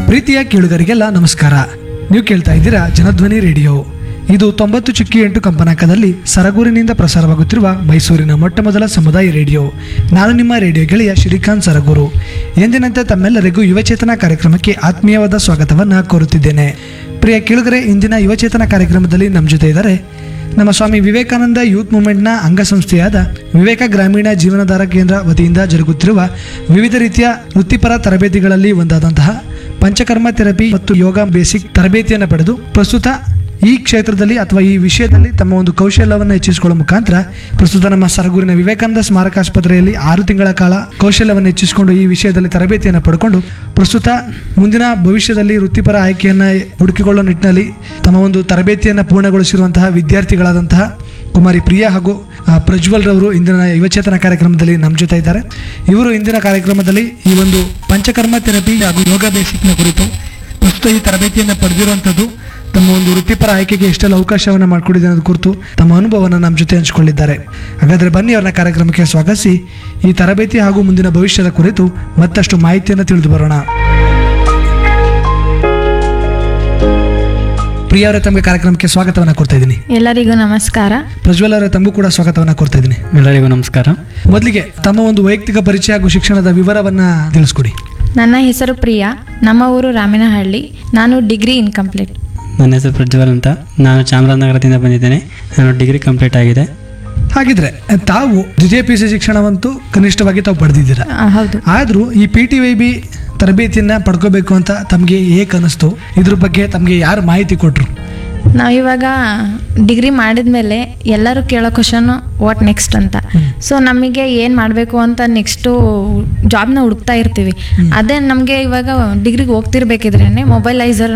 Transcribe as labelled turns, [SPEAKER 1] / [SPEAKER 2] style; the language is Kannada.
[SPEAKER 1] ಪ್ರೀತಿಯ ಕೇಳುಗರಿಗೆಲ್ಲ ನಮಸ್ಕಾರ ನೀವು ಕೇಳ್ತಾ ಇದ್ದೀರಾ ಜನಧ್ವನಿ ರೇಡಿಯೋ ಇದು ತೊಂಬತ್ತು ಚುಕ್ಕಿ ಎಂಟು ಕಂಪನಾಂಕದಲ್ಲಿ ಸರಗೂರಿನಿಂದ ಪ್ರಸಾರವಾಗುತ್ತಿರುವ ಮೈಸೂರಿನ ಮೊಟ್ಟ ಮೊದಲ ಸಮುದಾಯ ರೇಡಿಯೋ ನಾನು ನಿಮ್ಮ ರೇಡಿಯೋ ಗೆಳೆಯ ಶ್ರೀಕಾಂತ್ ಸರಗೂರು ಎಂದಿನಂತೆ ತಮ್ಮೆಲ್ಲರಿಗೂ ಯುವಚೇತನ ಕಾರ್ಯಕ್ರಮಕ್ಕೆ ಆತ್ಮೀಯವಾದ ಸ್ವಾಗತವನ್ನು ಕೋರುತ್ತಿದ್ದೇನೆ ಪ್ರಿಯ ಕೇಳುಗರೆ ಇಂದಿನ ಯುವಚೇತನ ಕಾರ್ಯಕ್ರಮದಲ್ಲಿ ನಮ್ಮ ಜೊತೆ ಇದ್ದಾರೆ ನಮ್ಮ ಸ್ವಾಮಿ ವಿವೇಕಾನಂದ ಯೂತ್ ಮೂವ್ಮೆಂಟ್ನ ಅಂಗಸಂಸ್ಥೆಯಾದ ವಿವೇಕ ಗ್ರಾಮೀಣ ಜೀವನಾಧಾರ ಕೇಂದ್ರ ವತಿಯಿಂದ ಜರುಗುತ್ತಿರುವ ವಿವಿಧ ರೀತಿಯ ವೃತ್ತಿಪರ ತರಬೇತಿಗಳಲ್ಲಿ ಒಂದಾದಂತಹ ಪಂಚಕರ್ಮ ಥೆರಪಿ ಮತ್ತು ಯೋಗ ಬೇಸಿಕ್ ತರಬೇತಿಯನ್ನು ಪಡೆದು ಪ್ರಸ್ತುತ ಈ ಕ್ಷೇತ್ರದಲ್ಲಿ ಅಥವಾ ಈ ವಿಷಯದಲ್ಲಿ ತಮ್ಮ ಒಂದು ಕೌಶಲ್ಯವನ್ನು ಹೆಚ್ಚಿಸಿಕೊಳ್ಳುವ ಮುಖಾಂತರ ಪ್ರಸ್ತುತ ನಮ್ಮ ಸರಗೂರಿನ ವಿವೇಕಾನಂದ ಸ್ಮಾರಕ ಆಸ್ಪತ್ರೆಯಲ್ಲಿ ಆರು ತಿಂಗಳ ಕಾಲ ಕೌಶಲ್ಯವನ್ನು ಹೆಚ್ಚಿಸಿಕೊಂಡು ಈ ವಿಷಯದಲ್ಲಿ ತರಬೇತಿಯನ್ನು ಪಡ್ಕೊಂಡು ಪ್ರಸ್ತುತ ಮುಂದಿನ ಭವಿಷ್ಯದಲ್ಲಿ ವೃತ್ತಿಪರ ಆಯ್ಕೆಯನ್ನು ಹುಡುಕಿಕೊಳ್ಳುವ ನಿಟ್ಟಿನಲ್ಲಿ ತಮ್ಮ ಒಂದು ತರಬೇತಿಯನ್ನು ಪೂರ್ಣಗೊಳಿಸಿರುವಂತಹ ವಿದ್ಯಾರ್ಥಿಗಳಾದಂತಹ ಕುಮಾರಿ ಪ್ರಿಯಾ ಹಾಗೂ ಆ, ಪ್ರಜ್ವಲ್ ರವರು ಇಂದಿನ ಯುವಚೇತನ ಕಾರ್ಯಕ್ರಮದಲ್ಲಿ ನಮ್ಮ ಜೊತೆ ಇದ್ದಾರೆ ಇವರು ಇಂದಿನ ಕಾರ್ಯಕ್ರಮದಲ್ಲಿ ಈ ಒಂದು ಪಂಚಕರ್ಮ ಥೆರಪಿ ಹಾಗೂ ಯೋಗ ಬೇಸಿಕ್ನ ಕುರಿತು ಪ್ರಸ್ತುತ ಈ ತರಬೇತಿಯನ್ನು ಪಡೆದಿರುವಂಥದ್ದು ತಮ್ಮ ಒಂದು ವೃತ್ತಿಪರ ಆಯ್ಕೆಗೆ ಎಷ್ಟೆಲ್ಲ ಅವಕಾಶವನ್ನು ಮಾಡಿಕೊಡಿದೆ ಅನ್ನೋದು ಕುರಿತು ತಮ್ಮ ಅನುಭವವನ್ನು ನಮ್ಮ ಜೊತೆ ಹಂಚಿಕೊಂಡಿದ್ದಾರೆ ಹಾಗಾದರೆ ಬನ್ನಿ ಅವ್ರನ್ನ ಕಾರ್ಯಕ್ರಮಕ್ಕೆ ಸ್ವಾಗತಿಸಿ ಈ ತರಬೇತಿ ಹಾಗೂ ಮುಂದಿನ ಭವಿಷ್ಯದ ಕುರಿತು ಮತ್ತಷ್ಟು ಮಾಹಿತಿಯನ್ನು ತಿಳಿದು ಬರೋಣ ಪ್ರಿಯ ಅವರೇ ತಮಗೆ ಕಾರ್ಯಕ್ರಮಕ್ಕೆ ಸ್ವಾಗತವನ್ನು ಕೊಡ್ತಾ ಇದ್ದೀನಿ
[SPEAKER 2] ಎಲ್ಲರಿಗೂ ನಮಸ್ಕಾರ
[SPEAKER 1] ಪ್ರಜ್ವಲ್ ಅವರೇ ತಮಗೂ ಕೂಡ ಸ್ವಾಗತವನ್ನು ಕೊಡ್ತಾ ಇದ್ದೀನಿ
[SPEAKER 3] ಎಲ್ಲರಿಗೂ ನಮಸ್ಕಾರ
[SPEAKER 1] ಮೊದಲಿಗೆ ತಮ್ಮ ಒಂದು ವೈಯಕ್ತಿಕ ಪರಿಚಯ ಹಾಗೂ ಶಿಕ್ಷಣದ ವಿವರವನ್ನ ತಿಳಿಸ್ಕೊಡಿ
[SPEAKER 2] ನನ್ನ ಹೆಸರು ಪ್ರಿಯಾ ನಮ್ಮ ಊರು ರಾಮಿನಹಳ್ಳಿ ನಾನು ಡಿಗ್ರಿ ಇನ್ಕಂಪ್ಲೀಟ್
[SPEAKER 3] ನನ್ನ ಹೆಸರು ಪ್ರಜ್ವಲ್ ಅಂತ ನಾನು ಚಾಮರಾಜನಗರದಿಂದ ಬಂದಿದ್ದೇನೆ ನಾನು ಡಿಗ್ರಿ ಕಂಪ್ಲೀಟ್ ಆಗಿದೆ
[SPEAKER 1] ಹಾಗಿದ್ರೆ ತಾವು ದ್ವಿತೀಯ ಪಿ ಸಿ ಶಿಕ್ಷಣವಂತೂ ಕನಿಷ್ಠವಾಗಿ ತಾವು ಪಡೆದಿದ್ದೀರಾ
[SPEAKER 2] ಆ, ಹೌದು
[SPEAKER 1] ಆದರೂ ಈ ಪಿ ಟಿ ವೈ ಬಿ ತರಬೇತಿಯನ್ನ ಪಡ್ಕೋಬೇಕು ಅಂತ ತಮಗೆ ಹೇಗೆ ಅನಿಸ್ತು ಇದ್ರ ಬಗ್ಗೆ ತಮಗೆ ಯಾರು ಮಾಹಿತಿ ಕೊಟ್ಟರು
[SPEAKER 2] ನಾವಿವಾಗ ಡಿಗ್ರಿ ಮಾಡಿದ್ಮೇಲೆ ಎಲ್ಲರೂ ಕೇಳೋ ಕ್ವಶನು ವಾಟ್ ನೆಕ್ಸ್ಟ್ ಅಂತ ಸೊ ನಮಗೆ ಏನು ಮಾಡಬೇಕು ಅಂತ ನೆಕ್ಸ್ಟು ಜಾಬ್ನ ಹುಡುಕ್ತಾ ಇರ್ತೀವಿ ಅದೇ ನಮಗೆ ಇವಾಗ ಡಿಗ್ರಿಗೆ ಹೋಗ್ತಿರ್ಬೇಕಿದ್ರೇ ಮೊಬೈಲೈಸರ್